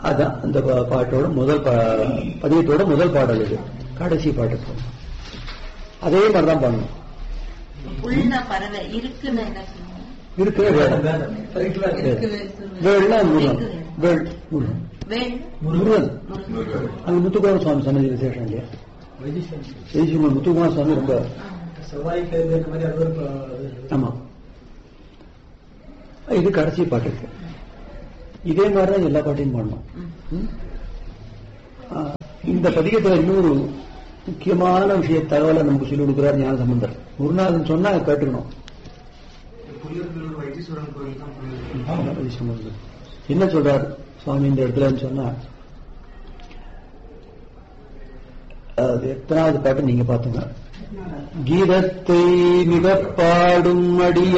அதான் அந்த பா- பாட்டோட முதல் பா- பதியத்தோட முதல் பாடல் இது கடைசி பாட்டு அதே மாதிரிதான் பண்ணணும் உள்ள பறவை இருக்குன்னு என்ன சொல்லுவாங்க இருக்கிற வேடம் வேள்னா முருகன் வேள் முருகன் வேல் முருகன் முருகன் அங்க முத்துக்குமார சுவாமி சன்னதி விசேஷம் இல்லையா வைத்தியமன் முத்துக்குமார சுவாமி ரொம்ப செவ்வாய்க்கிழமை இந்த மாதிரி அது ஒரு ப- ஆமா இது கடைசி பாட்டு இருக்கு இதே மாதிரிதான் எல்லா பாட்டையும் பாடணும் ம்? ஆ, இந்த பதிகத்துல இன்னொரு முக்கியமான விஷய தகவலை நமக்கு சொல்லிக் கொடுக்கிறார் ஞான சம்பந்தர் குருநாதன் சொன்னா கேட்டுக்கணும் புலியூர்புலியூர் வைத்தீஸ்வரன் கோயில் தான் புலியூர் ஆமா, அது சம்பந்தர். என்ன சொல்றார் சுவாமி இந்த இடத்துலன்னு சொன்னா அது எத்தனாவது பாட்டு நீங்க பாத்துங்க கீதத்தை மிக பாடும் அடிய